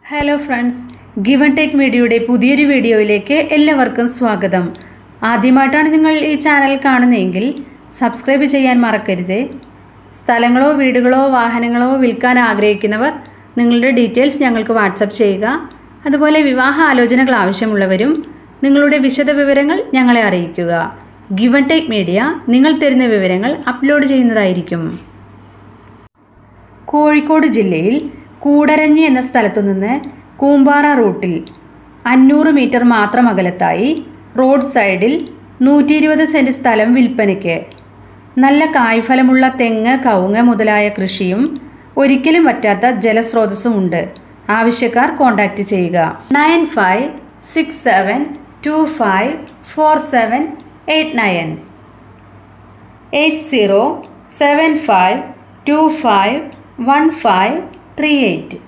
hello friends given take മീഡിയയുടെ പുതിയൊരു വീഡിയോയിലേക്ക് എല്ലാവർക്കും സ്വാഗതം ആദ്യമായിട്ടാണ് നിങ്ങൾ ഈ ചാനൽ കാണുന്നതെങ്കിൽ സബ്സ്ക്രൈബ് ചെയ്യാൻ മറക്കരുത് സ്ഥലങ്ങളോ വീടുകളോ വാഹനങ്ങളോ വിൽക്കാൻ ആഗ്രഹിക്കുന്നവർ നിങ്ങളുടെ ഡീറ്റെയിൽസ് ഞങ്ങൾക്ക് വാട്സപ്പ് ചെയ്യുക അതുപോലെ വിവാഹ ആലോചനകൾ ആവശ്യമുള്ളവരും നിങ്ങളുടെ വിശദ വിവരങ്ങൾ ഞങ്ങളെ അറിയിക്കുക ഗിവൺ ടേക്ക് മീഡിയ നിങ്ങൾ തരുന്ന വിവരങ്ങൾ അപ്ലോഡ് ചെയ്യുന്നതായിരിക്കും കോഴിക്കോട് ജില്ലയിൽ കൂടരഞ്ഞി എന്ന സ്ഥലത്തു നിന്ന് കൂമ്പാറ റൂട്ടിൽ അഞ്ഞൂറ് മീറ്റർ മാത്രം അകലത്തായി റോഡ് സൈഡിൽ നൂറ്റി ഇരുപത് സെൻറ് സ്ഥലം വിൽപ്പനയ്ക്ക് നല്ല കായ്ഫലമുള്ള തെങ്ങ് കവുങ്ങ് മുതലായ കൃഷിയും ഒരിക്കലും വറ്റാത്ത ജലസ്രോതസ്സും ഉണ്ട് ആവശ്യക്കാർ കോൺടാക്റ്റ് ചെയ്യുക nine five six seven two five four seven eight nine eight zero seven five two five one five three eight